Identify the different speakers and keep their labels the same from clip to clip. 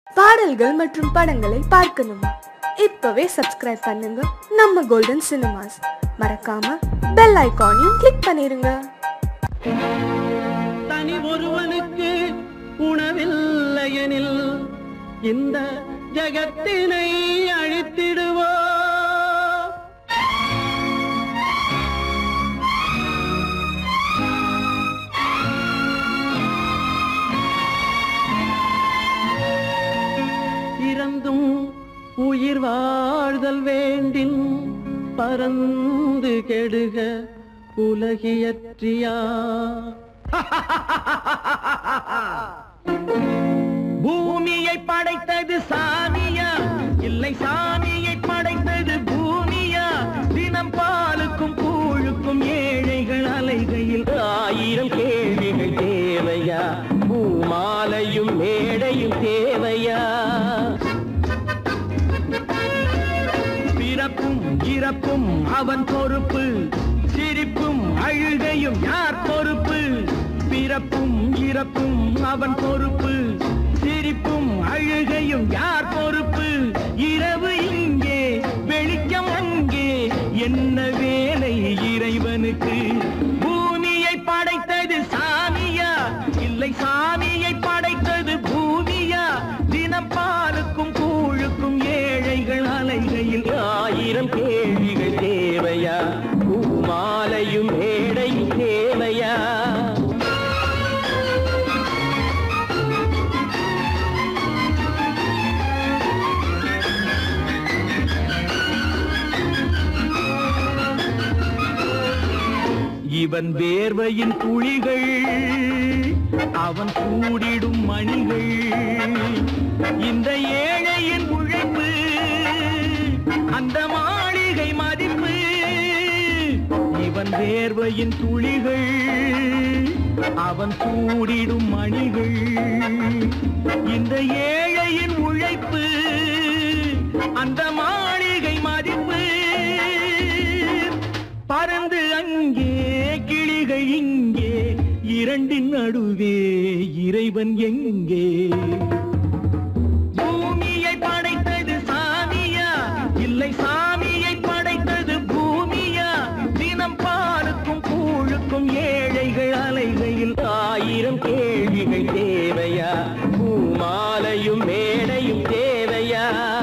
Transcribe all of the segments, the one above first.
Speaker 1: பாடல்கள் மற்றும் படங்களை பார்க்கணுமா இப்பவே சப்ஸ்கிரைப் பண்ணுங்க நம்ம கோல்டன் சினிமாஸ் மறக்காம பெல் ஐகானையும் கிளிக் பண்ணிருங்க
Speaker 2: தனி ஒருவனுக்கு உணவில்லையெனில் இந்த ஜகத்தினை அழித்திடுவோ இறந்தும் உயிர் வாழ்தல் வேண்டின் பறந்து கெடுக உலகியற்றியா பூமியை படைத்தது சாமியா இல்லை சாமியை படைத்தது பூமியா தினம் பாலுக்கும் கூழுக்கும் ஏழைகள் அலைகையில் ஆயிரம் கேள்விகள் தேவையா பூமாலையும் மேடையும் தேவையா பிறப்பும் இறப்பும் அவன் பொறுப்பு சிரிப்பும் அழுகையும் யார் பொறுப்பு பிறப்பும் இறப்பும் அவன் பொறுப்பு சிரிப்பும் அழுகையும் யார் பொறுப்பு இரவு இங்கே வெளிச்சம் அங்கே என்ன வேலை இறைவனுக்கு பூமியை படைத்தது சாமியா இல்லை சாமியை படைத்தது பூமியா தினம் பாலுக்கும் கூழுக்கும் ஏழைகள் அலைகையில் ஆயிரம் கேள்விகள் தேவையா பூமாலையும் மேடையும் தேவையா இவன் வேர்வையின் துளிகள் அவன் கூடிடும் மணிகள் இந்த ஏழையின் உழைப்பு அந்த மாளிகை மதிப்பு இவன் வேர்வையின் துளிகள் அவன் கூடிடும் மணிகள் இந்த ஏழையின் உழைப்பு அந்த மாளிகை மதிப்பு பறந்து அங்கே கிளிகள் இங்கே இரண்டின் நடுவே இறைவன் எங்கே பூமியை படைத்தது சாமியா இல்லை சாமியை படைத்தது பூமியா தினம் பாலுக்கும் கூழுக்கும் ஏழைகள் அலைகையில் ஆயிரம் கேள்விகள் தேவையா பூமாலையும் மேடையும் தேவையா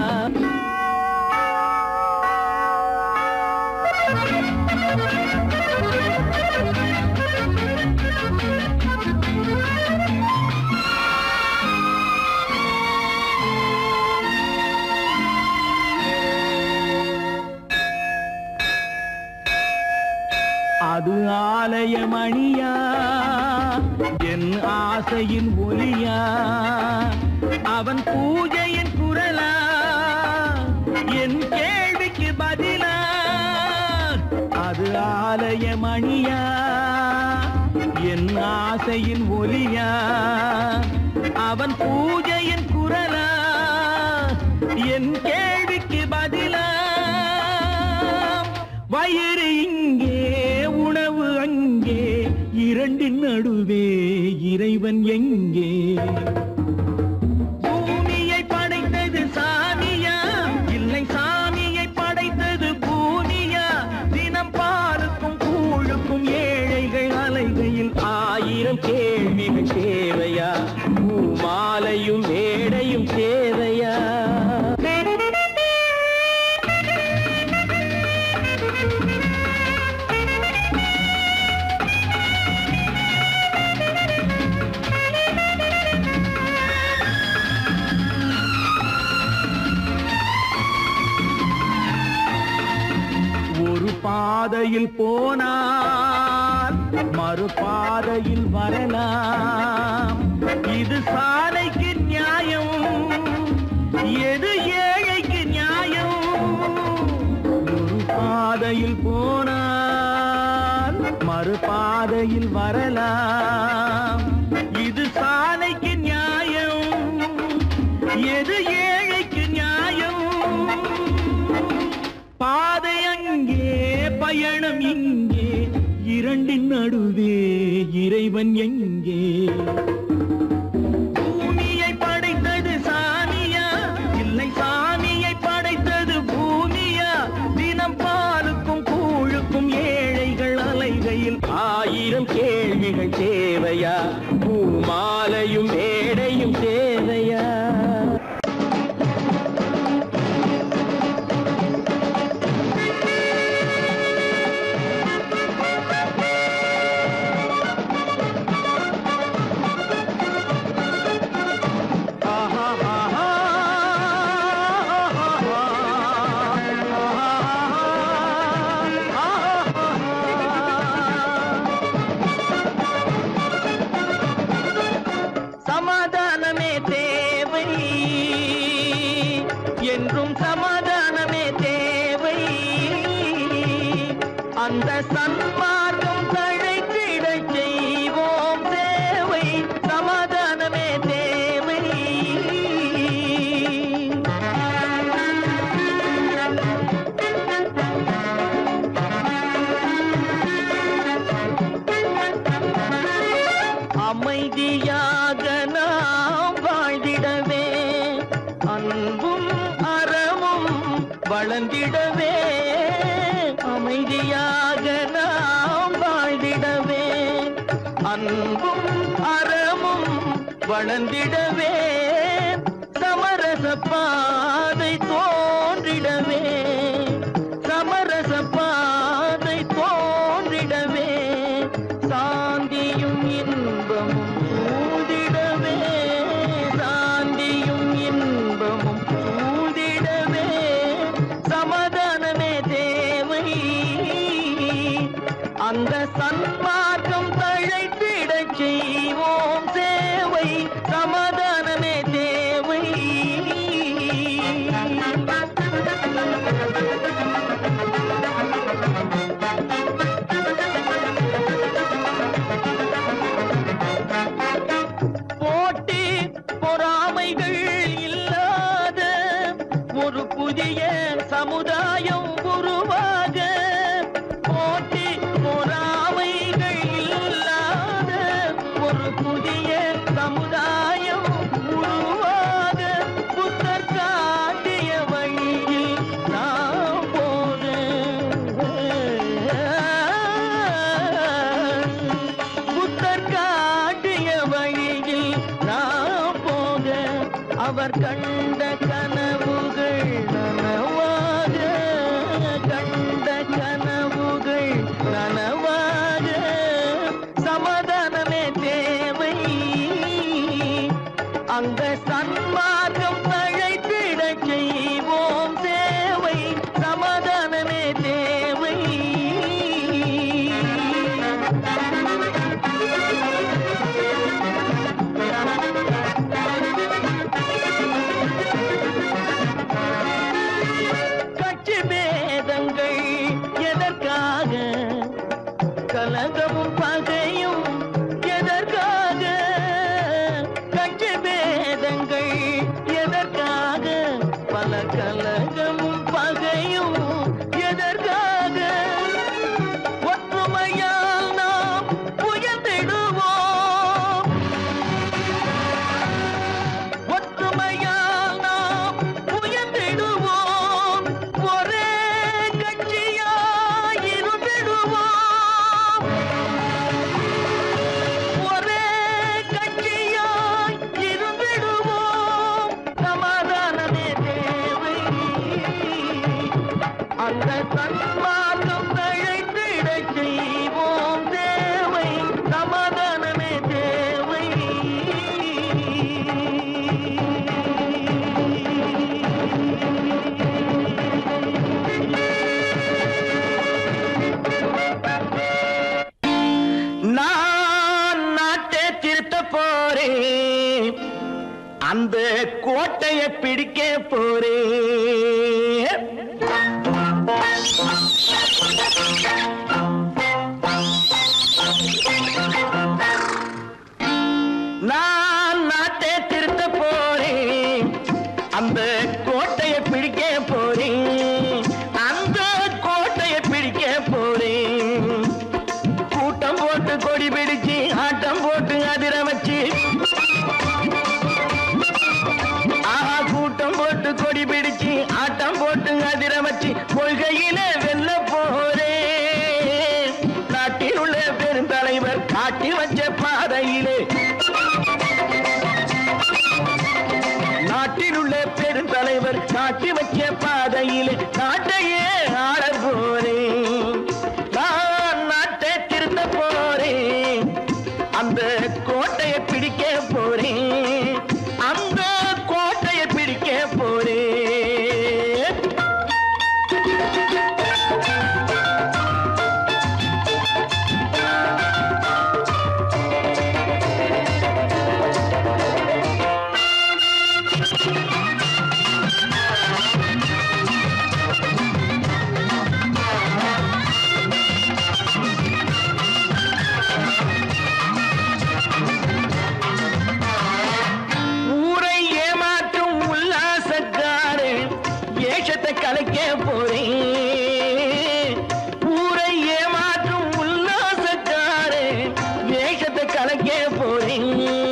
Speaker 2: அது ஆலயமணியா என் ஆசையின் ஒலியா அவன் பூஜையின் குரலா என் கேள்விக்கு பதிலா அது ஆலயமணியா என் ஆசையின் ஒலியா அவன் பூஜையின் குரலா என் கேள்விக்கு பதிலா வயிறு இங்கே உணவு அங்கே இரண்டின் நடுவே இறைவன் எங்கே பூமியை படைத்தது சாமியா இல்லை சாமியை படைத்தது பூமியா தினம் பாலுக்கும் கூழுக்கும் ஏழைகள் அலைகையில் ஆயிரம் கேள்விகள் தேவையா பூமாலையும் மேடையும் தேவையா ஒரு பாதையில் போனால் மறு பாதையில் வரலாம் இது சாலைக்கு நியாயம் எது ஏழைக்கு நியாயம் ஒரு பாதையில் போனால் மறு பாதையில் வரலாம் இது சாலைக்கு நியாயம் எது ஏழைக்கு நியாயம் பாதை அங்கே பயணம் இங்கே இரண்டின் நடுவே இறைவன் எங்கே பூமியை படைத்தது சாமி என்றும் சமாதானமே தேவை அந்த சன்மார்க்கம் தழைத்திடச் செய்வோம் தேவை சமாதானமே தேவை அமைதியாக நாம் வாழ்ந்திடவே அன்பும் அறமும் வளர்ந்திடவே அமைதியாக நாம் வாழ்ந்திடவே அன்பும் அறமும் வளர்ந்திடவே சமரச பாதை தோன்றிடவே சமரச பாதை தோன்றிடவே சாந்தியும் இன்பமும் சூழ்ந்திடவே சாந்தியும் இன்பமும் சூழ்ந்திடவே சமாதானமே தேவை அந்த சன்மார்க்கம் தழைத்திடச் செய்வோம் சேவை சமாதானமே தேவை போட்டி பொறாமைகள் இல்லாத ஒரு புதிய சமுதாயம் உருவாக போட்டி பொறாமைகள் இல்லாத ஒரு புதிய சமுதாயம் உருவாக புத்தர் காட்டிய வழியில் நாம் போக புத்தர் காட்டிய வழியில் நாம் போக அவர் கண்ட கனவுகள் நனவாக கண்ட கனவுகள் நனவாக சமாதானமே தேவை அங்க சன்மார்க்கம் தழைத்திடச் செய்வோம் தேவை சமாதானமே தேவை கட்சி பேதங்கள் எதற்காக கலகமும் பகையும் எதற்காக கட்சி பேதங்கள் எதற்காக பல கலகமும் பகையும் எதற்காக ஒற்றுமையால் நாம் உயர்ந்திடுவோம் ஒற்றுமையால் நாம் உயர்ந்திடுவோம் ஒரே கட்சியாய் இருந்திடுவோம் ஒரே கட்சியாய் இருந்திடுவோம் சமாதானமே தேவை அந்த சன்மார்க்கம் தழைத்திடச் செய்வோம் தேவை சமாதானமே தேவை நான் நாட்டை திருத்த போறேன் அந்த கோட்டையை பிடிக்க போறேன் நான் நாட்டை திருத்த போறேன் அந்த கோட்டையை பிடிக்க போறேன் அந்த கோட்டையை பிடிக்க போறேன் கூட்டம் போட்டு கொடி பிடிச்சு ஆட்டம் போட்டு அதிர வச்சு ஆஹா கூட்டம் போட்டு கொடி பிடிச்சு ஆட்டம் போட்டு அதிர வச்சு கொள்கையில வெல்ல போறேன் நாட்டில் உள்ள பெருந்தலைவர் காட்டி வச்ச பாதையிலே நாட்டில் உள்ள பெருந்தலைவர் காட்டி வச்ச பாதையிலே நாட்டையே ஆள போறேன் நான் நாட்டை திருத்த போறேன் அந்த கோட்டையை பிடிக்க போறேன் அந்த கோட்டையை பிடிக்க போறேன் கலைக்க போறேன் ஊரை ஏமாற்றும் உல்லாசக்காரே வேஷத்தை கலைக்க போறேன்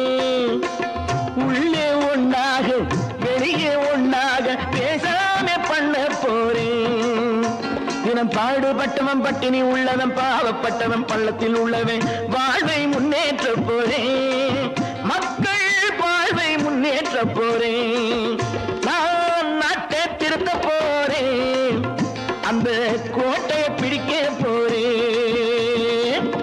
Speaker 2: உள்ளே ஒண்ணாக வெளியே ஒண்ணாக பேசாம பண்ண போறேன் தினம் பாடுபட்டவன் பட்டினி உள்ளவன் பாவப்பட்டவன் பள்ளத்தில் உள்ளவன் வாழ்வை முன்னேற்ற போறேன் மக்கள் வாழ்வை முன்னேற்ற போறேன் நான் நாட்டை திருத்த போறேன் அந்த கோட்டையை பிடிக்க போறேன்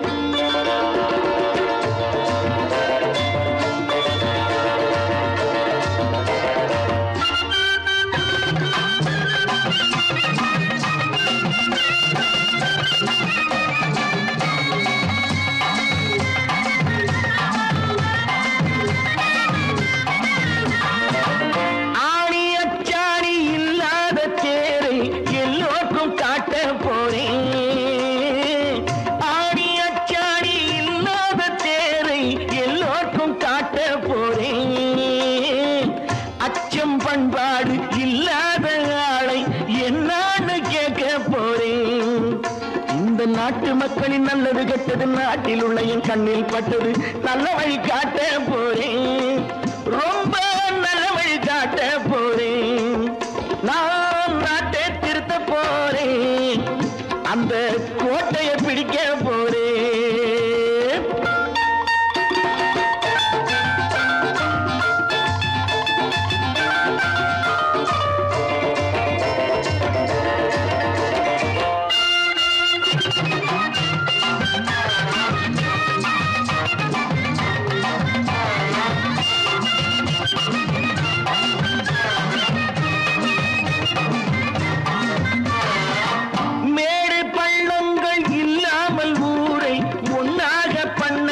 Speaker 2: ஆணி அச்சாணி இல்லாத தேரை எல்லோருக்கும் காட்ட போறேன் ஆணி அச்சாணி இல்லாத தேரை எல்லோருக்கும் காட்ட போறேன் அச்சம் பண்பாடு இல்லாத ஆளை என்னான்னு கேட்க போறேன் இந்த நாட்டு மக்களின் நல்லது கெட்டது நாட்டில் உள்ள என் கண்ணில் பட்டது நல்ல வழி காட்ட போறேன் ரொம்ப நல்ல வழி காட்ட போறேன் நான் நாட்டை திருத்த போறேன் அந்த கோட்டையை பிடிக்க போறேன் மேடு பள்ளங்கள் இல்லாமல் ஊரை ஒன்னாக பண்ண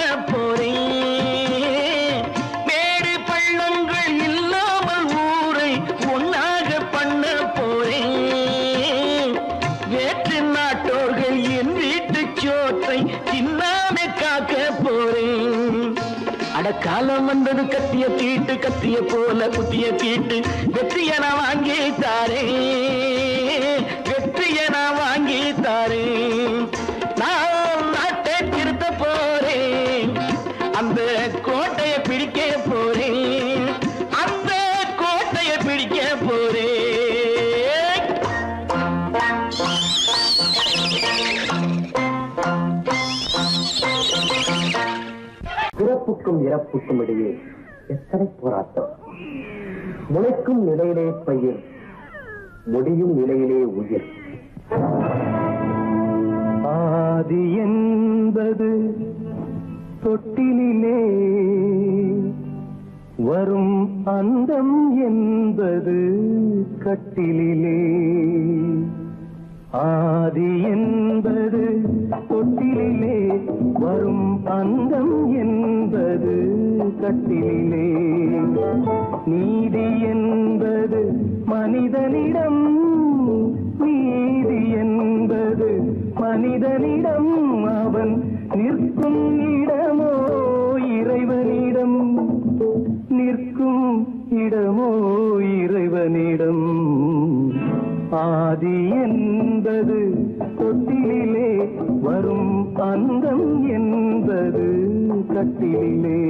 Speaker 2: போறேன் மேடு பள்ளங்கள் இல்லாமல் ஊரை ஒன்னாக பண்ண போறேன் வேற்று நாட்டோர்கள் என் வீட்டு சோற்றை தின்னாமே காக்க போறேன் அட காலம் வந்தது கத்திய தீட்டு கத்திய போல குத்திய தீட்டு வெற்றிய நான் வாங்கி தாரேன் வெற்றிய நான் வாங்கி தாரேன் நான் நாட்டை திருத்த போறேன் அந்த கோட்டையை பிடிக்க போறேன் அந்த கோட்டையை பிடிக்க போறேன்
Speaker 3: பிறப்புக்கும் இறப்புக்கும் இடையே எத்தனை போராட்டம் முளைக்கும் நிலையிலே பயிர் முடியும் நிலையிலே உயிர் ஆதி என்பது தொட்டிலே வரும் அந்தம் என்பது கட்டிலே ஆதி என்பது தொட்டிலே வரும் அந்தம் என்பது கட்டிலே நீதி என்பது மனிதனிடம் நீதி என்பது மனிதனிடம் அவன் நிற்கும் இடமோ இறைவனிடம் நிற்கும் இடமோ இறைவனிடம் ஆதி என்பது தொட்டிலே வரும் அந்தம் என்பது கட்டிலே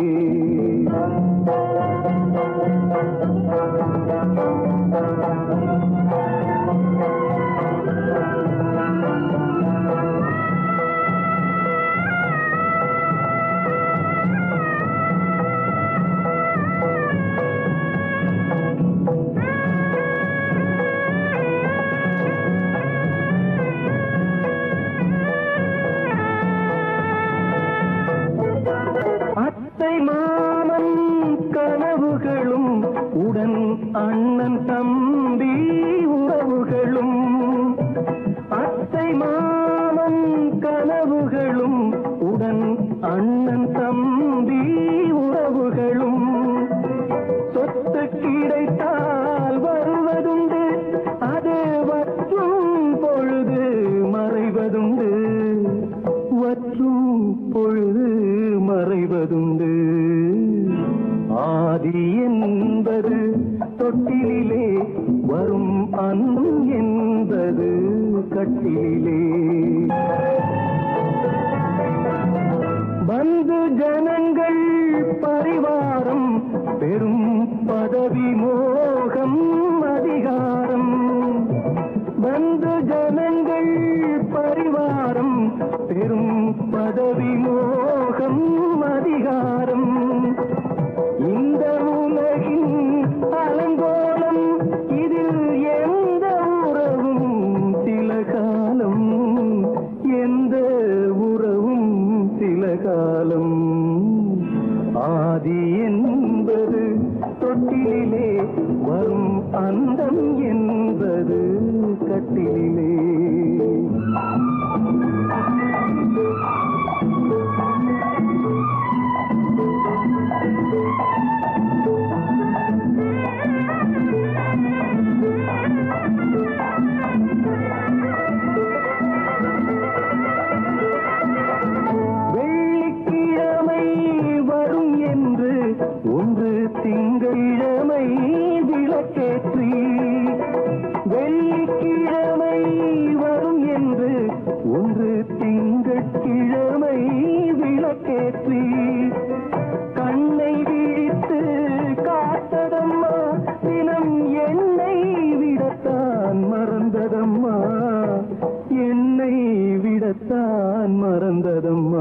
Speaker 3: அத்தை மாமன் கனவுகளும் உடன் அண்ணன் தம்பி உறவுகளும் அத்தை மாமன் கனவுகளும் உடன் அண்ணன் தம்பி உறவுகளும் சொத்து கிடைத்தால் வருவதுண்டு அது வற்றும் பொழுது மறைவதுண்டு வற்றும் பொழுது மறைவதுண்டு ஆதி என்பது தொட்டிலே தொட்டிலே வரும் அன்பம் என்பது கட்டிலே வந்து ஜனங்கள் பரிவாரம் பெரும் பதவி மோகம் அதிகாரம் வந்து ஜனங்கள் பரிவாரம் பெரும் பதவி மோகம் அதிகாரம் இந்த உலகின் அலங்கோலம் இதில் எந்த உறவும் சில காலம் எந்த உறவும் சில காலம் ஆதி என்பது தொட்டிலே வரும் அந்தம் என்பது கட்டிலே வெள்ளிக்கிழமை வரும் என்று ஒன்று திங்களிழமை விளக்கேற்றி வெள்ளிக்கிழமை வரும் என்று ஒன்று திங்கட்கிழமை விளக்கேற்றி கண்ணை விழித்து காத்ததம்மா தினம் என்னை விடத்தான் மறந்ததம்மா என்னை விடத்தான் மறந்ததம்மா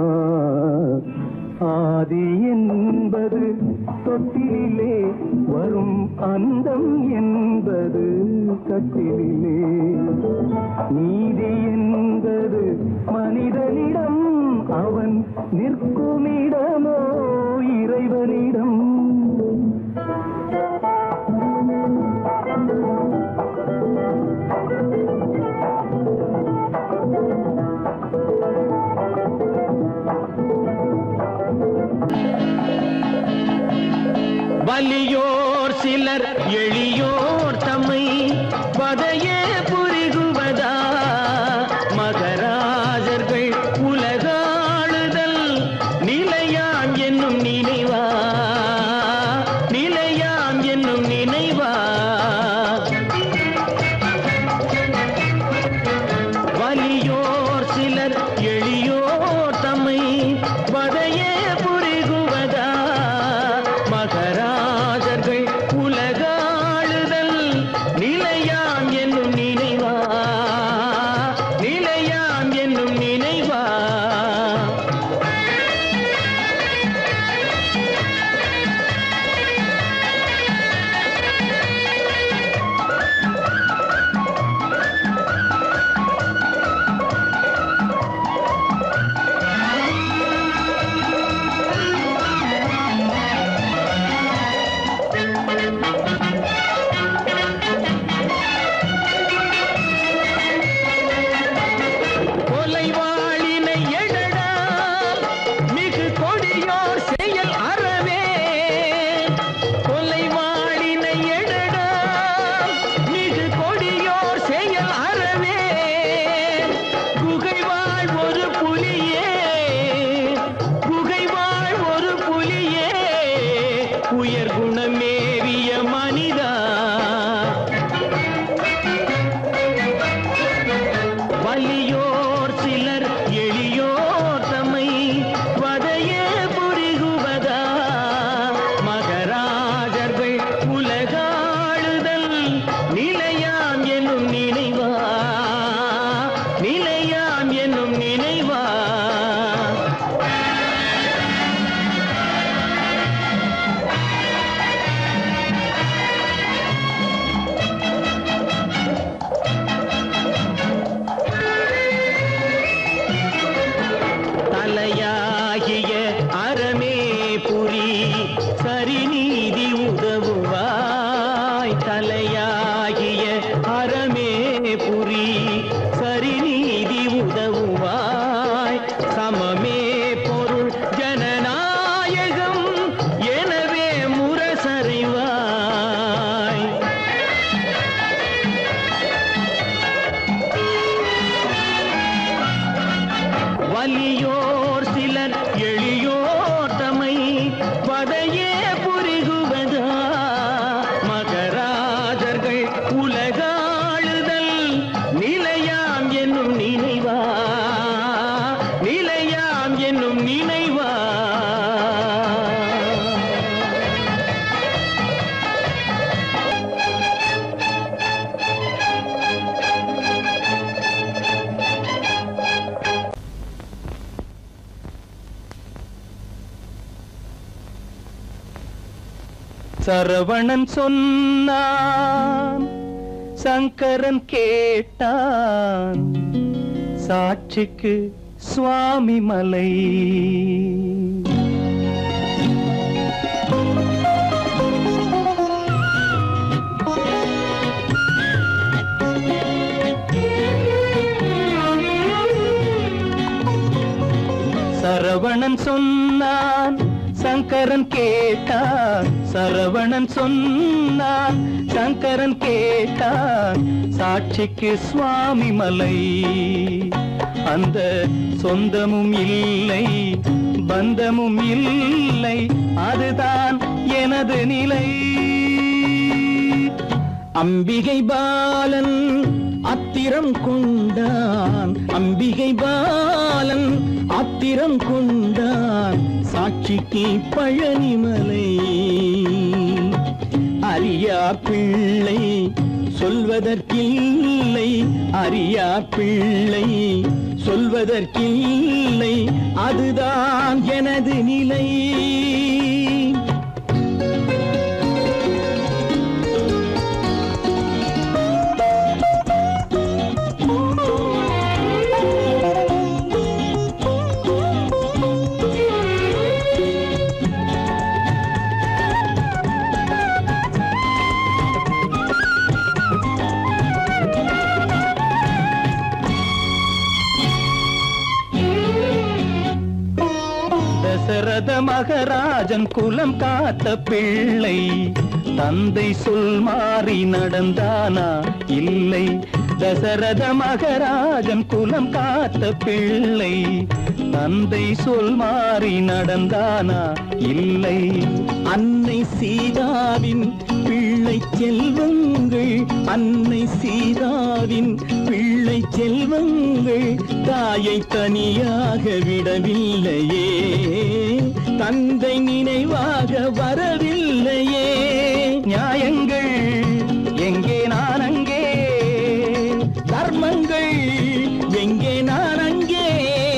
Speaker 3: ஆதி என்பது தொட்டிலே வரும் அந்தம் என்பது கட்டிலே நீதி என்பது மனிதனிடம் அவன் நிற்குமிடமோ இறைவனிடம்
Speaker 2: வலியோர் சிலர் எளியோர் தம்மை பதையே புரிகுவதா மகராஜர்கள் உலகாளுதல் நிலையாம் என்னும் நினைவா நிலையாம் என்னும் நினைவா வலியோர் சிலர் எளியோர் தம்மை வதையே புரிகுவதா மகராஜர்கள் உலகாளுதல் நிலையாம் என்னும் நினைவா நிலையாம் என்னும் நினைவா கொலைவாளினை எழடா மிகு கொடியோர் செயல் அறவே கொலைவாளினை எழடா மிகு கொடியோர் செயல் அறவே குகைவாழ் ஒரு புலியே குகைவாழ் ஒரு புலியே உயர் குணமேவிய மனிதா வலியோர் சிலர் எளியோர் தம்மை வதையே புரிகுவதா மகராஜர்கள் உலகாளுதல் நிலையாம் என்னும் நினைவா நிலையாம் என்னும் நினைவா தலையாகிய அறமே புரி சரிநீதி உதவுவாய் தலையாகிய அறமே புரி சரிநீதி உதவுவாய் சமமே பொருள் ஜனநாயகம் எனவே முரசறைவாய் வலியோர் சிலர் எளியோர் தமை வதையே புரிகுவதா மகராஜர்கள்
Speaker 3: சரவணன் சொன்னான் சங்கரன் கேட்டான் சாட்சிக்கு சுவாமி மலை சரவணன் சொன்னான் சங்கரன் கேட்டான் சரவணன் சொன்னான் சங்கரன் கேட்டான் சாட்சிக்கு சுவாமி மலை அந்த சொந்தமும் இல்லை பந்தமும் இல்லை அதுதான் எனது நிலை
Speaker 2: அம்பிகை பாலன் அத்திரம் கொண்டான் அம்பிகை பாலன் அத்திரம் கொண்டான் சாட்சிக்கு பழனிமலை அரியா பிள்ளை சொல்வதற்கில்லை அரியா பிள்ளை சொல்வதற்கில்லை அதுதான் எனது நிலை
Speaker 3: தசரத மகராஜன் குலம் காத்த பிள்ளை தந்தை சொல் மாறி நடந்தானா இல்லை தசரத மகராஜன் குலம் காத்த பிள்ளை தந்தை சொல் மாறி நடந்தானா இல்லை
Speaker 2: அன்னை சீதாவின் பிள்ளை செல்வங்கள் அன்னை சீதாவின் பிள்ளை செல்வங்கள் தாயை தனியாக விடவில்லையே தந்தை நினைவாக வரவில்லையே
Speaker 3: நியாயங்கள் எங்கே நான் அங்கே
Speaker 2: தர்மங்கள் எங்கே நான் அங்கே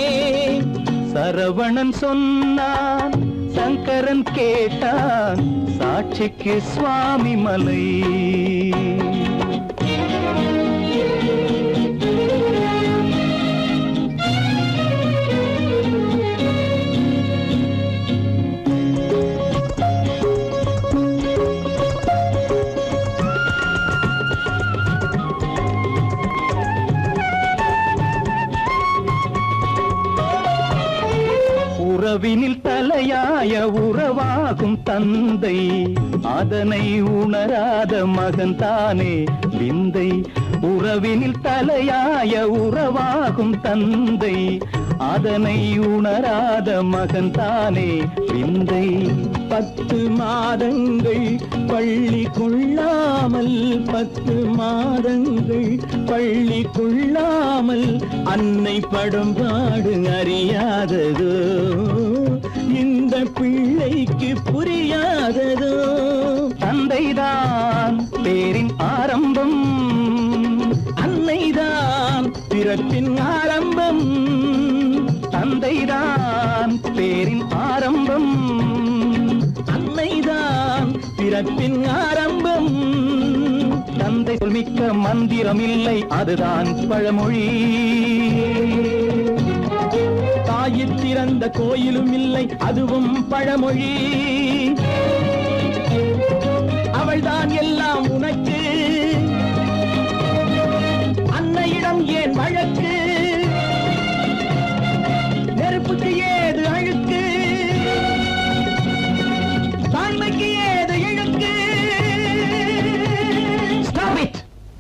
Speaker 3: சரவணன் சொன்னான் சங்கரன் கேட்டான் சாட்சிக்கு சுவாமி மலை உறவினில் தலையாய உறவாகும் தந்தை அதனை உணராத மகன் தானே விந்தை உறவினில் தலையாய உறவாகும் தந்தை அதனை உணராத மகன் தானே விந்தை
Speaker 2: பத்து மாதங்கள் பள்ளி கொள்ளாமல் பத்து மாதங்கள் பள்ளி கொள்ளாமல் அன்னை படும் பாடு அறியாததோ இந்த பிள்ளைக்கு புரியாததோ
Speaker 3: தந்தைதான் பேரின் ஆரம்பம்
Speaker 2: அன்னைதான் பிறப்பின் ஆரம்பம்
Speaker 3: தந்தைதான் பேரின் ஆரம்பம்
Speaker 2: அன்னைதான் பிறப்பின் ஆரம்பம்
Speaker 3: தந்தை சொல்மிக்க மந்திரம் இல்லை அதுதான் பழமொழி
Speaker 2: தாயிற் திறந்த கோயிலும் இல்லை அதுவும் பழமொழி அவள்தான் எல்லாம் உனக்கு அன்னையிடம் ஏன் வழக்கு நெருப்புக்கு ஏது அழுக்கு தாய்மைக்கு ஏது இழுக்கு
Speaker 3: Stop it!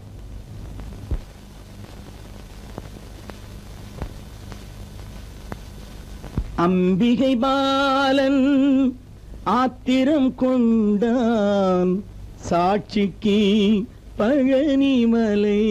Speaker 2: அம்பிகை பாலன் ஆத்திரம் கொண்டான் சாட்சிக்கு பழனிமலை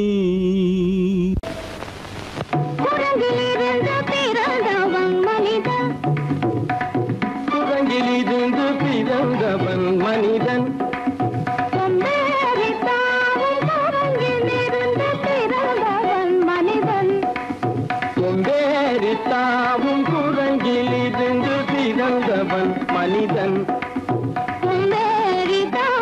Speaker 4: குரங்கிலிருந்து பிறந்தவன் மனிதன்
Speaker 2: குரங்கிலிருந்து பிறந்தவன் மனிதன்
Speaker 4: கொம்பேறி தாவும் குரங்கிலிருந்து பிறந்தவன் மனிதன்
Speaker 2: கொம்பேறி தாவும் குரங்கிலிருந்து பிறந்தவன் மனிதன்
Speaker 4: கொம்பேறி தாவும்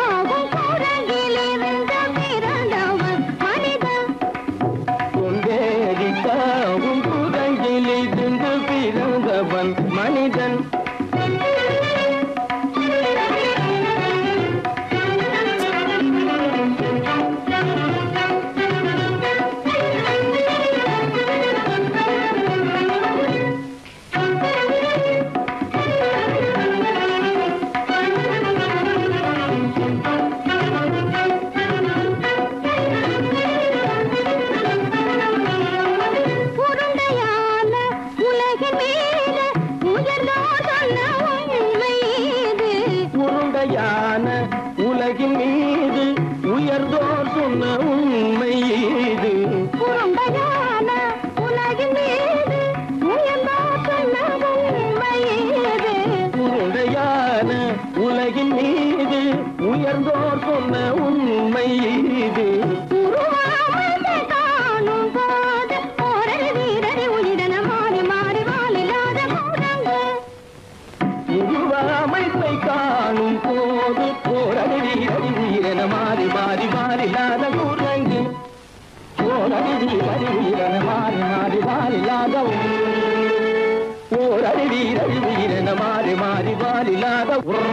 Speaker 2: சொன்ன உண்மை இது
Speaker 4: உருண்டையான உலகின் மீது உயர்ந்தோர் சொன்ன உண்மை இது.
Speaker 2: உருண்டையான உலகின் மீது உயர்ந்தோர் சொன்ன உண்மை இது
Speaker 4: உருவாமத்தை காணும் போது ஓரடி வீரடி உயிரென மாறி மாறி வாழில்லாத கூடங்கு.
Speaker 2: உருவமைப்பை காணும் போது போரடி வீரடி வீரன மாறி மாறி மாறிலாத குரங்கு போரடி வீரடி வீரன மாறி மாறி மாறிலாத ஓரடி வீரடி வீரன மாறி மாறி மாறிலாத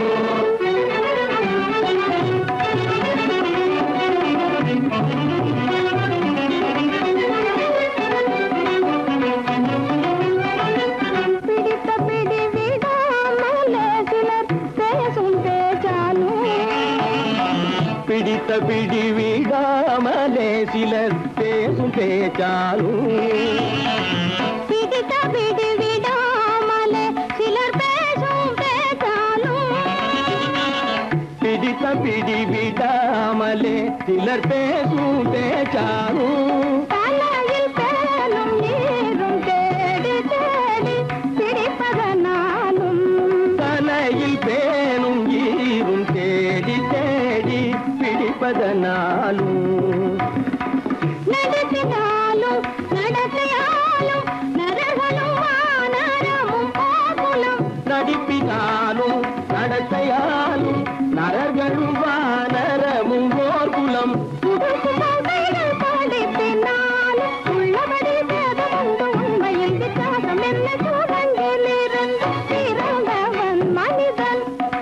Speaker 4: பிடித்த பிடி விடாமலே சிலர் பேசும் பேச்சாலும்
Speaker 2: பிடித்த பிடி விடாமலே சிலர் பேசும் பேச்சாலும்
Speaker 4: பிடித்த பிடி விடாமலே சிலர் பேசும் பேச்சாலும்
Speaker 2: பிடித்த பிடி விடாமலே சிலர் பேசும் பேச்சாலும்
Speaker 4: தலையில் பேனும் நீரும் தேடி தேடி பிடிப்பதனாலும்
Speaker 2: தலையில் பேணும் ஈரும் தேடி தேடி பிடிப்பதனாலும்
Speaker 4: நடத்தினாலும் நடத்தையாலும் நரகளும் வானரமும் கோகுலம்
Speaker 2: நடிப்பினாலும் நடத்தையாலும் நரர்களும் வானரமும் ஓர் குலம்
Speaker 4: புதுசுமைகள் படிப்பினாலும் உள்ளபடி வேதமுண்டு உண்மையில் வித்தியாசம் என்ன சூழங்கிலிருந்து பிறந்தவன் மனிதன்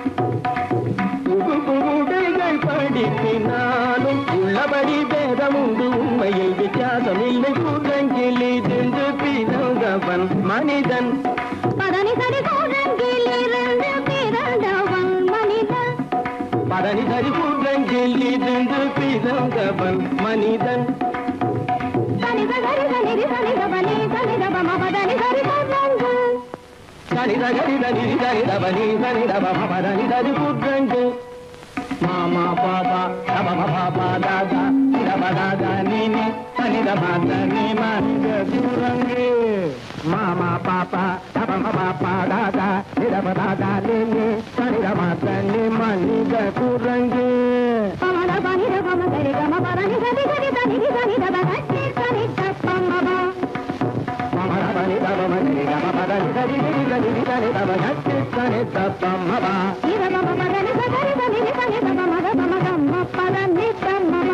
Speaker 2: புகுடைகள் படிப்பினாலும் உள்ளபடி பேதமுண்டு உண்மையில் வித்தியாசம் இல்லை கூட்டங்கிலிருந்து பிறந்தவன் மனிதன்
Speaker 4: பதனி சரி சூழங்கிலிருந்து பிறந்தவன் மனிதன்
Speaker 2: பதனி சரி கூட்டங்கிலிருந்து பிறந்தவன் மனிதன்
Speaker 4: சனித சரித நிதி சனித பலி சனித பம பதனி சரி சூழங்கு
Speaker 2: சனித கரித நிதி சரித பனி சனித பம பதனி சரி கூட்டங்கு மாமா பாபா தப பாபா தாதா சிரப தாதா நீனி சனித மாத நீ மனித குரங்கு மாமா பாப்பா தப பாப்பா தாதா சிரப தாதா நீனி சனித மாத நீ மனித குரங்கு
Speaker 4: பமத பனித பம சரி கம பதனி சரி சரி தனி சனி தப கட்டி சனி தப்பம்மப
Speaker 2: மமர பனி தப மனி தப பதனி சரி சரி சரி சனி தப கட்டி சனி தப்பம்மபா
Speaker 4: இத பம பதனி சரி சனி சனி தப மத பம கம்ம பதனி தம்மப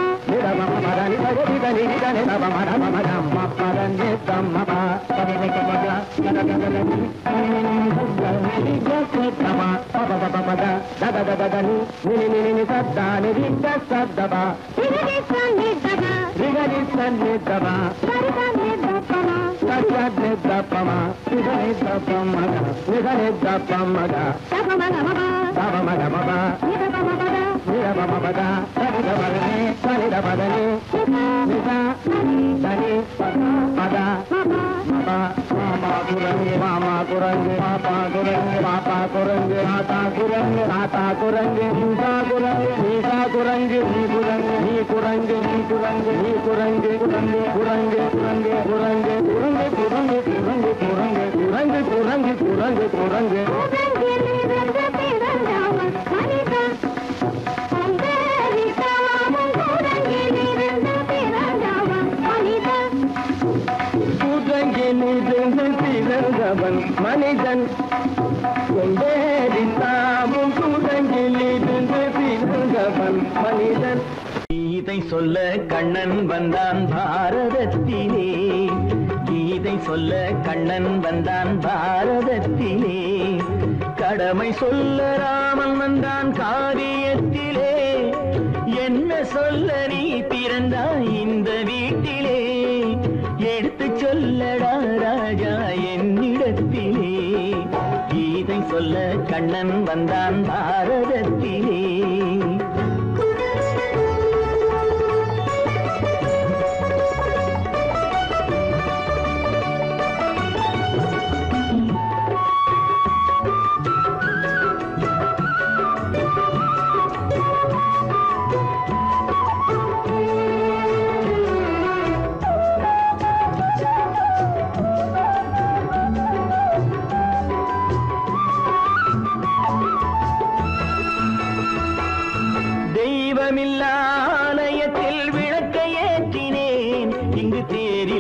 Speaker 4: சிறுகி சனி தப சரி சனி தப்பம தபம கமப இத பம பத
Speaker 2: குரங்கு மாமா குரங்கு பாப்பா குரங்கு பாப்பா குரங்கு மாதா குரங்கு தாத்தா குரங்கு நீசா குரங்கு நீசா குரங்கு நீ குரங்கு நீ குரங்கு நீ குரங்கு நீ குரங்கு குரங்கு குரங்கு குரங்கு குரங்கு குரங்கு குரங்கு குரங்கு குரங்கு குரங்கு குரங்கு குரங்கு குரங்கு
Speaker 4: உலகிலிருந்து பிறந்தவன் மனிதன் அம்பேரிக்காவும் உலகிலிருந்து பிறந்தவன் மனிதன்
Speaker 2: கூட்டங்கிலிருந்து பிறந்தவன் மனிதன் கொண்டேறி தாமும் கூட்டங்கிலிருந்து பிறந்தவன் மனிதன் கீதை சொல்ல கண்ணன் வந்தான் பாரதத்திலே கீதை சொல்ல கண்ணன் வந்தான் பாரதத்திலே கடமை சொல்ல ராமன் வந்தான் காரியத்திலே என்ன சொல்ல நீ பிறந்தாய் இந்த வீட்டிலே எடுத்து சொல்லடா ராஜா என்னிடத்திலே கீதை சொல்ல கண்ணன் வந்தான் பாரதத்திலே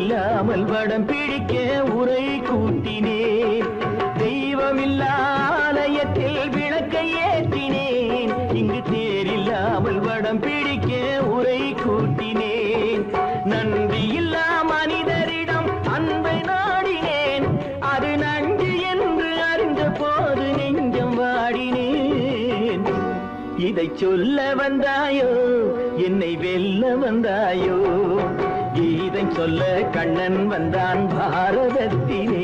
Speaker 2: தேரில்லாமல் வடம் பிடிக்க உரை கூட்டினேன் தெய்வமில்லா ஆலயத்தில் விளக்கை ஏற்றினேன் இங்கு தேரில்லாமல் வடம் பிடிக்க உரை கூட்டினேன் நன்றியில்லா மனிதரிடம் அன்பை நாடினேன் அது நன்றி என்று அறிந்த போது நெஞ்சம் வாடினேன் இதை சொல்ல வந்தாயோ என்னை வெல்ல வந்தாயோ கீதை சொல்ல கண்ணன் வந்தான் பாரதத்திலே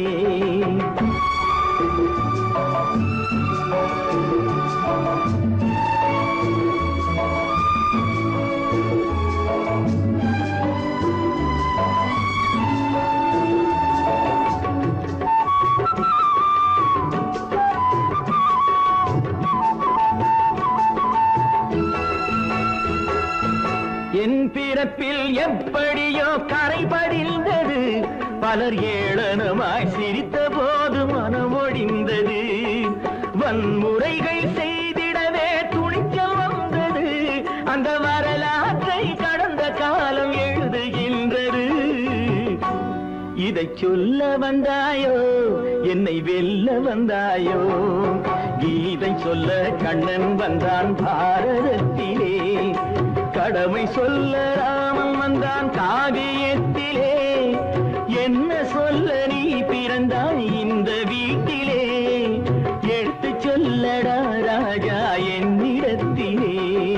Speaker 2: என் பிறப்பில் எப்படியோ கரை படிந்தது பலர் ஏளனமாய் சிரித்த போது மனமொடிந்தது வன்முறைகள் செய்திடவே துணிச்சல் வந்தது அந்த வரலாற்றை கடந்த காலம் எழுதுகின்றது இதை சொல்ல வந்தாயோ என்னை வெல்ல வந்தாயோ கீதை சொல்ல கண்ணன் வந்தான் பாரதத்திலே கடமை சொல்ல ராமன் வந்தான் காவியத்திலே என்ன சொல்ல நீ பிறந்தாய் இந்த வீட்டிலே எடுத்து சொல்லடா ராஜா என்னிடத்திலே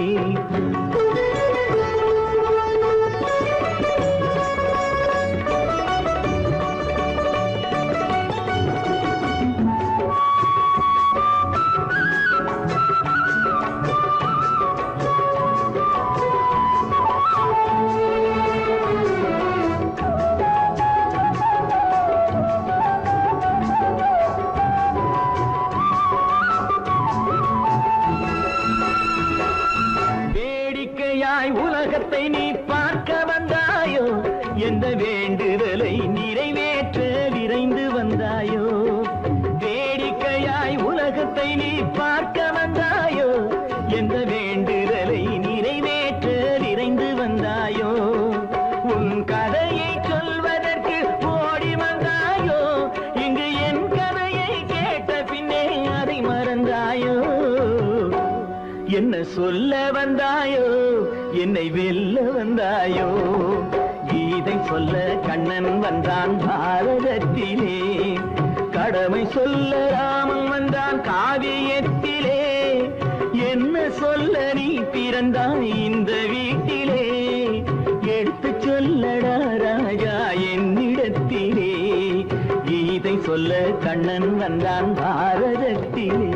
Speaker 2: வேடிக்கையாய் உலகத்தை நீ பார்க்க வந்தாயோ எந்த வேண்டுதலை நிறைவேற்ற விரைந்து வந்தாயோ வேடிக்கையாய் உலகத்தை நீ பார்க்க வந்தாயோ எந்த வேண்டுதலை நிறைவேற்ற விரைந்து வந்தாயோ உன் கதையை சொல்வதற்கு ஓடி வந்தாயோ இங்கு என் கதையை கேட்ட பின்னே அதை மறந்தாயோ என்ன சொல்ல வந்தாயோ என்னை வெல்ல வந்தாயோ கீதை சொல்ல கண்ணன் வந்தான் பாரதத்திலே கடமை சொல்ல ராமன் வந்தான் காவியத்திலே என்ன சொல்ல நீ பிறந்தாய் இந்த வீட்டிலே எடுத்து சொல்லடா ராஜா என்னிடத்திலே கீதை சொல்ல கண்ணன் வந்தான் பாரதத்திலே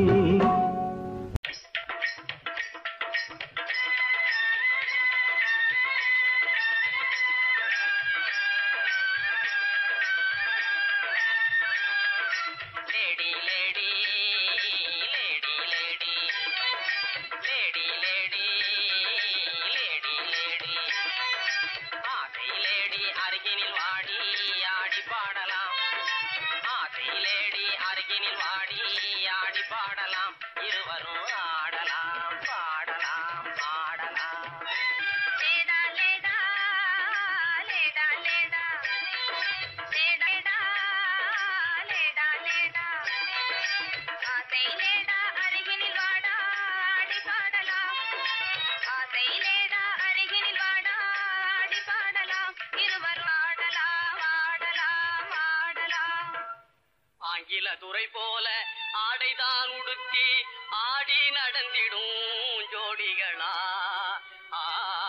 Speaker 5: lady lady lady lady lady lady lady lady ஆசை லேடி அருகினில் வாடி ஆடி பாடலாம் ஆசை லேடி அருகினில் வாடி ஆடி பாடலாம் இருவரும் ஆடலாம் பாடலாம் ஆடலாம்
Speaker 4: லேடா லேடா லேடா லேடா லேடா லேடா லேடா ஆசை லேடா அருகினில் வாடா ஆடி பாடலாம் ஆசை லேடா அருகினில் வாடா ஆடி பாடலாம் இருவர் ஆடலாம் ஆடலாம் ஆடலாம்
Speaker 5: ஆங்கில துறை போல ஆடைதான் உடுத்தி ஆடி நடந்திடும் ஜோடிகளா ஆ.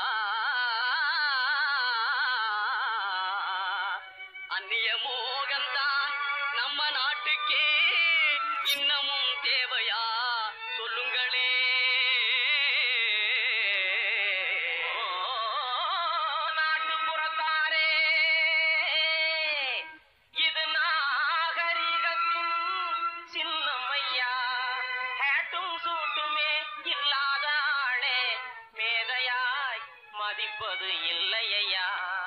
Speaker 5: அந்நிய மோகம்தான் நம்ம நாட்டுக்கே இன்னமும் தேவையா சொல்லுங்களே ஓ, நாட்டுப்புறத்தாரே இது நாகரிகத்தின் சின்னம்மையா ஹேட்டும் சூட்டுமே இல்லாத ஆளே மேதையாய் மதிப்பது இல்லையா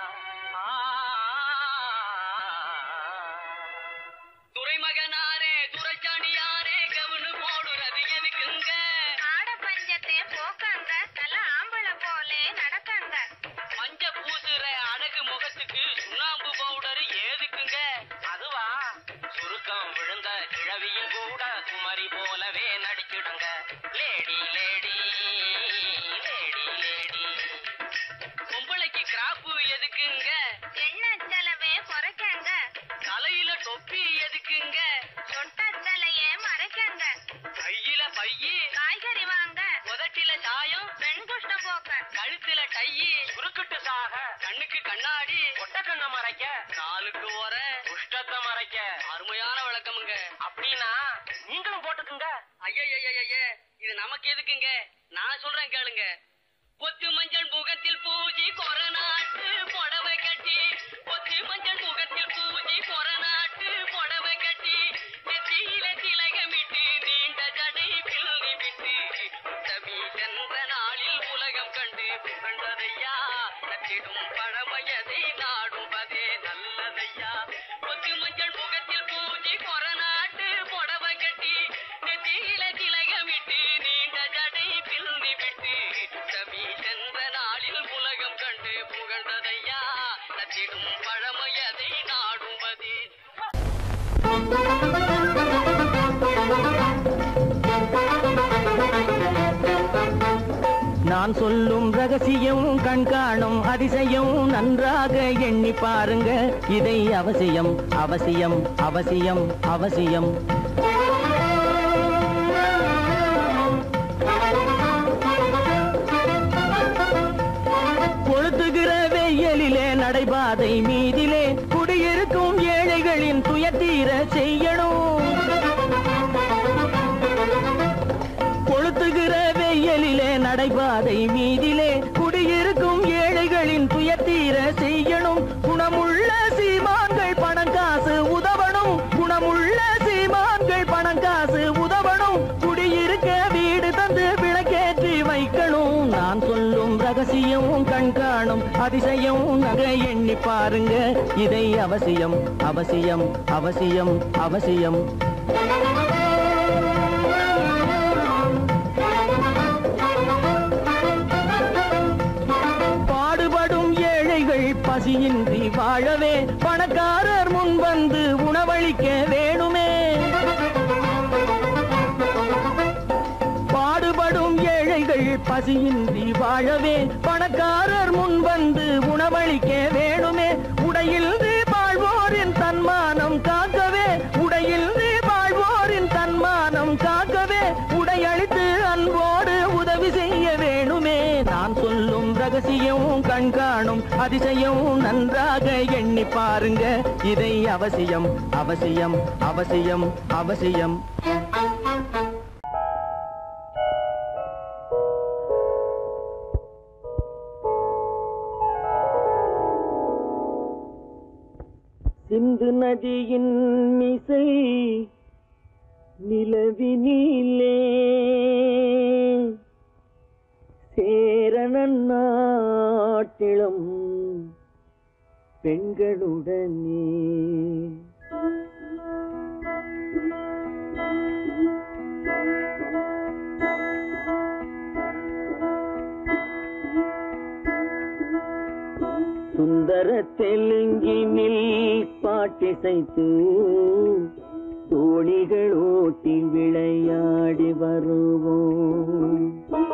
Speaker 5: துறைமகனாரே துரைச்சாண்டியாரே கவனு போடுறது எதுக்குங்க
Speaker 4: ஆட பஞ்சத்தை போக்கங்க நல்ல ஆம்பளை போலே நடக்கங்க
Speaker 5: மஞ்ச பூசுற அழகு முகத்துக்கு சுண்ணாம்பு காப்பு எதுக்குங்க
Speaker 4: என்ன செலவே குறைக்கங்க
Speaker 5: தலையில தொப்பி எதுக்குங்க
Speaker 4: சொட்டத்தலையே மறைக்கங்க
Speaker 5: கையில பையி
Speaker 4: காய்கறி வாங்க
Speaker 5: உதட்டில சாயம்
Speaker 4: பெண் குஷ்ட போக்க
Speaker 5: கழுத்துல டையி உருக்குட்டு சாக கண்ணுக்கு கண்ணாடி ஒட்ட கண்ண மறைக்க காலுக்கு ஓர குஷ்டத்தை மறைக்க அருமையான விளக்கமுங்க அப்படின்னா நீங்களும் போட்டுக்குங்க ஐயய்யய்ய இது நமக்கு எதுக்குங்க நான் சொல்றேன் கேளுங்க பொத்து மஞ்சள் முகத்தில் பூஜி கொரநாட்டு புடவை கட்டி பொத்து மஞ்சள் முகத்தில் பூஜி கொரநாட்டு புடவை கட்டி நெத்தியில திலகமிட்டு நீண்ட ஜடை பிள்ளி விட்டு உத்தமி சென்ற நாளில் உலகம் கண்டு புகழ்ந்ததையா நச்சிடும் பழமையதை நாடுவதே நல்லதையா பொத்து மஞ்சள் முகத்தில் பூஜி கொரநாட்டு புடவை கட்டி நெத்தியில திலகமிட்டு நீண்ட ஜடை பிள்ளி விட்டு உத்தமி சென்ற நாளில் உலகம் கண்டு புகழ்ந்ததையா நச்சிடும் பழமையதை நாடுவதே
Speaker 3: நான் சொல்லும் ரகசியம் கண்காணும் அதிசயம் நன்றாக எண்ணி பாருங்க இதை அவசியம் அவசியம் அவசியம் அவசியம் கொளுத்துகிற வெயிலிலே நடைபாதை மீதிலே குடியிருக்கும் ஏழைகளின் துயத்தீர செய்யணும் கொளுத்துகிற வெயிலிலே நடைபாதை மீதிலே குடியிருக்கும் ஏழைகளின் துயத்தீர செய்யணும் குணமுள்ள சீமான்கள் பணம் காசு உதவணும் குணமுள்ள சீமான்கள் பணம் காசு உதவணும் குடியிருக்க வீடு தந்து விளக்கேற்றி வைக்கணும் நான் சொல்லும் ரகசியம் கண்காணும் அதிசயம் நகை எண்ணி பாருங்க இதை அவசியம் அவசியம் அவசியம் அவசியம் பாடுபடும் ஏழைகள் பசியின்றி வாழவே பணக்காரர் முன் வந்து உணவளிக்க வேணுமே பாடுபடும் ஏழைகள் பசியின்றி வாழவே பணக்காரர் முன் வந்து உணவளிக்க வேணுமே உடையில் வாழ்வோரின் தன்மானம் காக்கவே உடையில் வாழ்வோரின் தன்மானம் காக்கவே உடையளித்து அன்போடு உதவி செய்ய வேணுமே நான் சொல்லும் ரகசியம் கண்காணும் அதிசயம் நன்றாக எண்ணி பாருங்க இதை அவசியம் அவசியம் அவசியம் அவசியம் சிந்து நதியின் மிசை நிலவினிலே சேரணன் நாட்டிளம் பெண்களுடனே சுந்தர தெலுங்கினில் பாட்டிசைத்து தோணிகள் ஓட்டி விளையாடி வருவோம்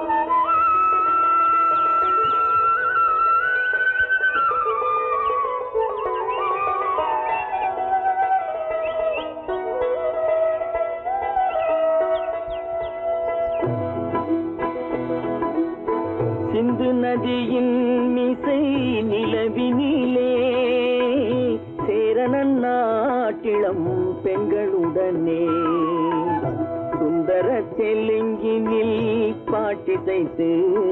Speaker 3: சிந்து நதியின் மிசை நிலவினிலே சேரணன் நாட்டிளம் பெண்களுடனே சுந்தர தெலுங்கினில் பாட்டிசைத்து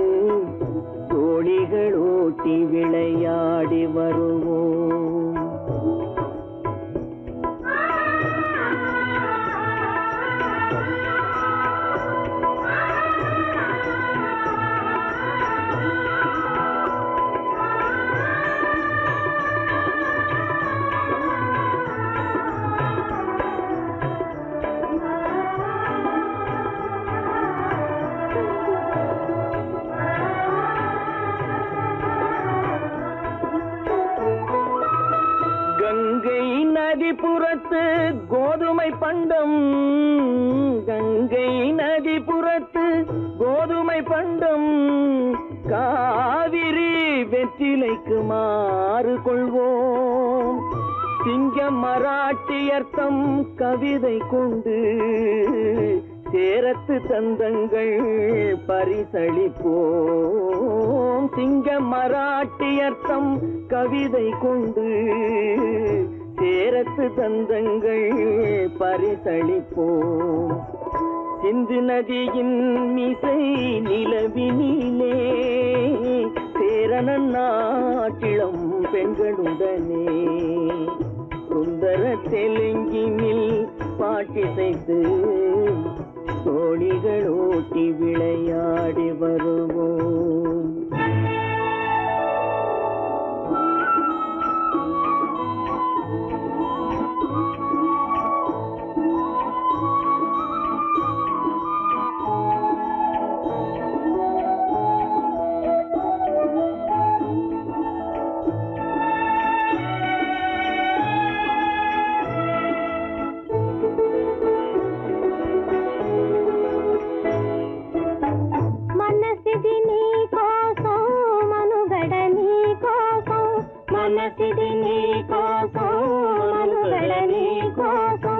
Speaker 3: தோழிகள் ஓட்டி விளையாடி வருவோம் கங்கை நதிபுறத்து கோதுமை பண்டம் கங்கை நதிபுறத்து கோதுமை பண்டம் காவிரி வெற்றி கவிலைக்கு மாறு கொள்வோம் சிங்கம் மராட்டியர்த்தம் கவிதை கொண்டு சேரத்து தந்தங்கள் பரிசளிப்போம் சிங்கம் மராட்டியர்த்தம் கவிதை கொண்டு சேரத்து தந்தங்கள் பரிசளிப்போம் சிந்து நதியின் மிசை நிலவினிலே சேரணன் நாட்டிளம் பெண்களுடனே சுந்தர தெலுங்கினில் பாட்டிசைத்து தோழிகள் ஓட்டி விளையாடி வருவோம்
Speaker 4: మనసిది నీ కోసం మనుగడ నీ కోసం మనసిది నీ కోసం మనుగడ నీ కోసం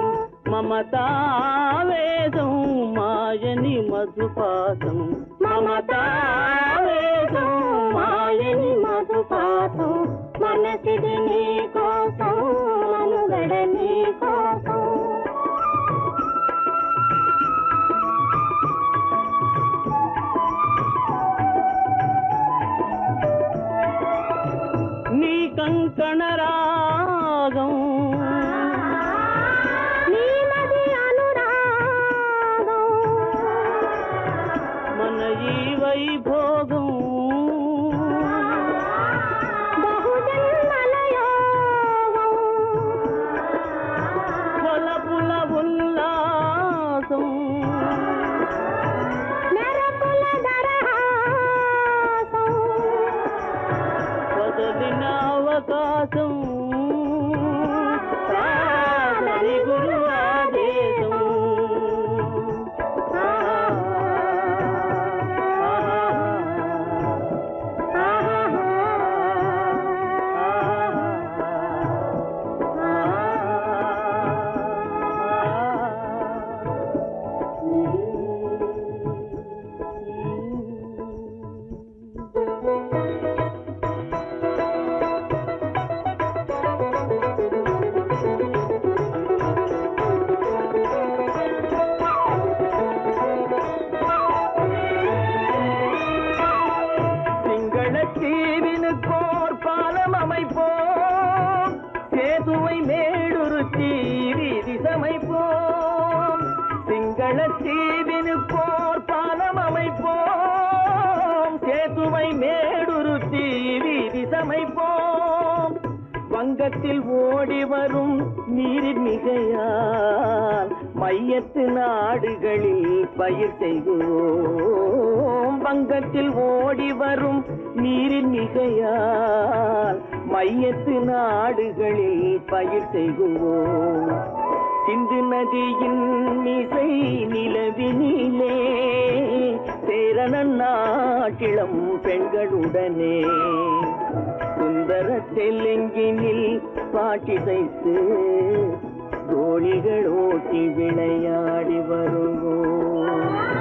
Speaker 3: మమతావేదం మాయని మధుపాసం
Speaker 4: మమతావేదం మాయని మధుపాసం మనసిది నీ కోసం మనుగడ నీ కోసం
Speaker 3: నీ కంకణ రాగం
Speaker 4: నీలది అనురాగం
Speaker 3: మన ఈ వైభోగం
Speaker 4: బహుజన్మల యోగం
Speaker 3: కొలపుల ఉల్లాసం
Speaker 4: మెరపుల దరహాసం
Speaker 3: వదలిన అవకాశం కాదని గురు ఆదేశం ఆ, ఆ, சிங்களத்தீவினுக்கோர் பாலம் அமைப்போம் சேதுவை மேடுருத்தி வீதி சமைப்போம் சிங்களத்தீவினுக்கோர் பாலம் அமைப்போம் சேதுவை மேடுருத்தி வீதி சமைப்போம் வங்கத்தில் ஓடி வரும் நீரின் மிகையால் மையத்து நாடுகளில் பயிர் செய்கிறோம் வங்கத்தில் ஓடி வரும் நீரின் மிகையால் மையத்து நாடுகளில் பயிர் செய்கிறோம் சிந்து நதியின் மிசை நிலவினிலே சேரணன் நாட்டிளம் பெண்களுடனே சுந்தர தெலுங்கினில் பாட்டிசைத்து தோழிகள் ஓட்டி விளையாடி வருவோம்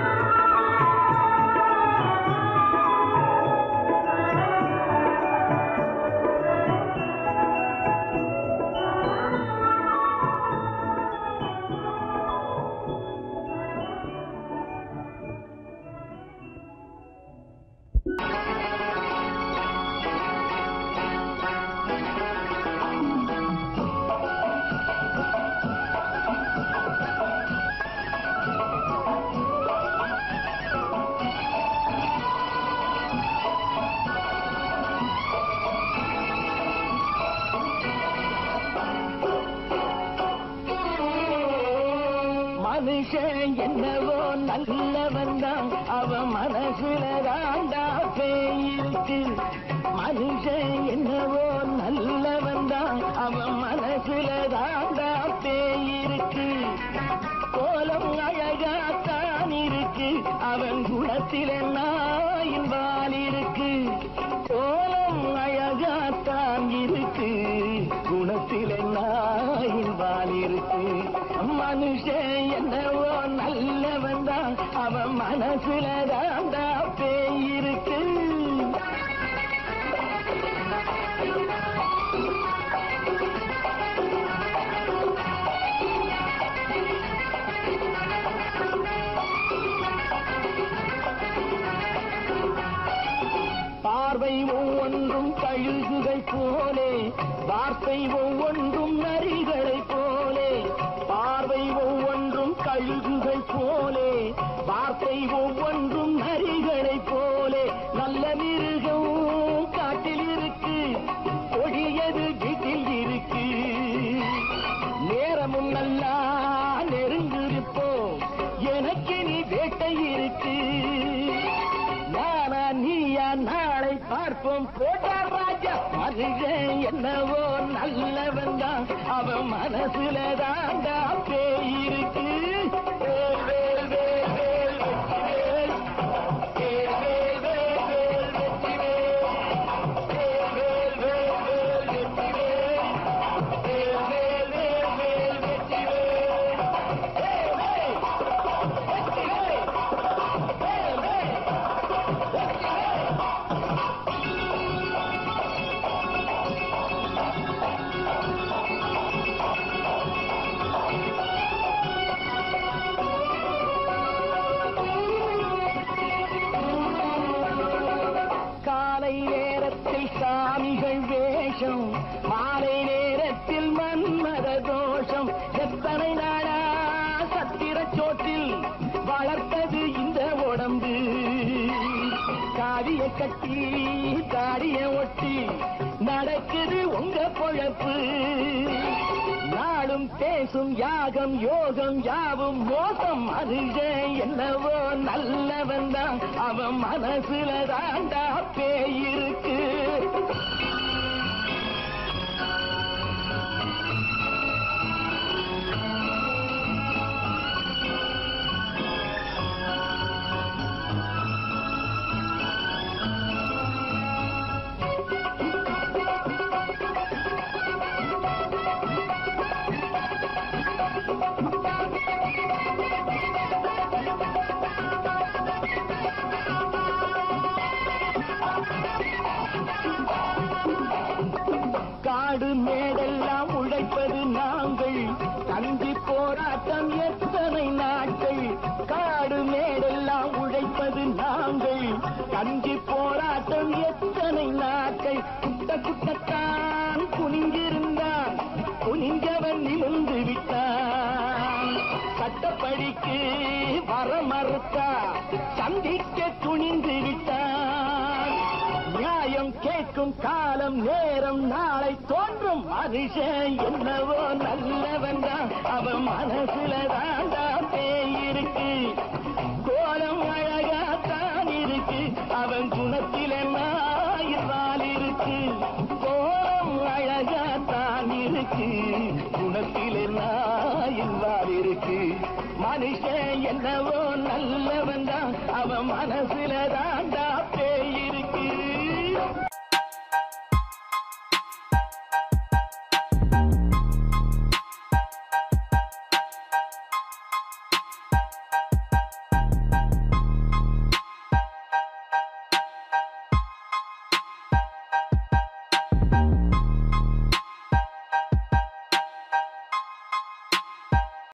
Speaker 3: மனுஷன் என்னவோ நல்லவன் தான் அவன் மனசுல தாண்டா பேயிருக்கு மனுஷன் என்னவோ நல்லவன் தான் அவன் மனசுல தாண்டா பேயிருக்கு கோலம் அழகாத்தான் இருக்கு அவன் குணத்தில நாயின் வால் இருக்கு கோலம் அழகா அழகாத்தான் இருக்கு குணத்தில நாயின் வால் இருக்கு மனுஷன் என்னவோ நல்லவன் தான் அவன் மனசுல தாண்டா பேய் இருக்கு பார்வை ஒவ்வொன்றும் கழுகுகள் போலே வார்த்தை ஒவ்வொன்றும் நரிகளை போலே பார்வை ஒவ்வொன்றும் கழுகுகள் போலே வார்த்தை ஒவ்வொன்றும் நரிகளை போலே நல்ல மிருகம் காட்டில் இருக்கு கொடியது வீட்டில் இருக்கு நேரமும் நல்லா நெருங்கிருப்போம் எனக்கு நீ வேட்டை இருக்கு நானா நீயா நாளை பார்ப்போம் போட்டா ராஜா மனுஷன் என்னவோ நல்லவன் தான் அவன் மனசுல தாண்டா பேய் இருக்கு வேல், வேல், வேல், வேல், வெற்றிவேல். வேல், வேல், வேல், வேல், வெற்றிவேல். வேல், வேல், வேல், வேல், வெற்றிவேல். வேல், வேல், வேல், வேல், வெற்றிவேல். வேல், வேல், வெற்றிவேல். வேல், வேல். காலை நேரத்தில் சாமிகள் வேஷம் மாலை நேரத்தில் மன்மத தோஷம் எத்தனை நாளா சத்திர சோற்றில் வளர்த்தது இந்த உடம்பு காவிய கட்டி தாடிய ஒட்டி நடக்குது உங்க பொழப்பு நாளும் பேசும் யாகம் யோகம் யாவும் மோசம் மனுஷன் என்னவோ நல்லவன் தான் அவன் மனசுல தாண்டா பேயிருக்கு காடு மேடெல்லாம் உழைப்பது நாங்கள் தந்தி போராட்டம் எத்தனை நாட்கள் காடு மேடெல்லாம் உழைப்பது நாங்கள் தந்தி போராட்டம் எத்தனை நாட்கள் குட்ட குட்டத்தான் குனிஞ்சிருந்தான் குனிஞ்சவன் நிமிர்ந்து விட்டான் சட்டப்படிக்கு வர மறுத்தா சந்திக்க துணிந்து விட்டான் நியாயம் கேட்கும் காலம் நேரம் நாளை தோன்றும் மனுஷன் என்னவோ நல்லவன் தான் அவன் மனசுல தாண்டா பேயிருக்கு கோலம் அழகாத்தான் இருக்கு அவன் குணத்தில நாயினால் இருக்கு கோலம் அழகாத்தான் இருக்கு குணத்தில நாயினால் இருக்கு மனுஷன் என்னவோ நல்லவன் தான் அவன் மனசுல தாண்டா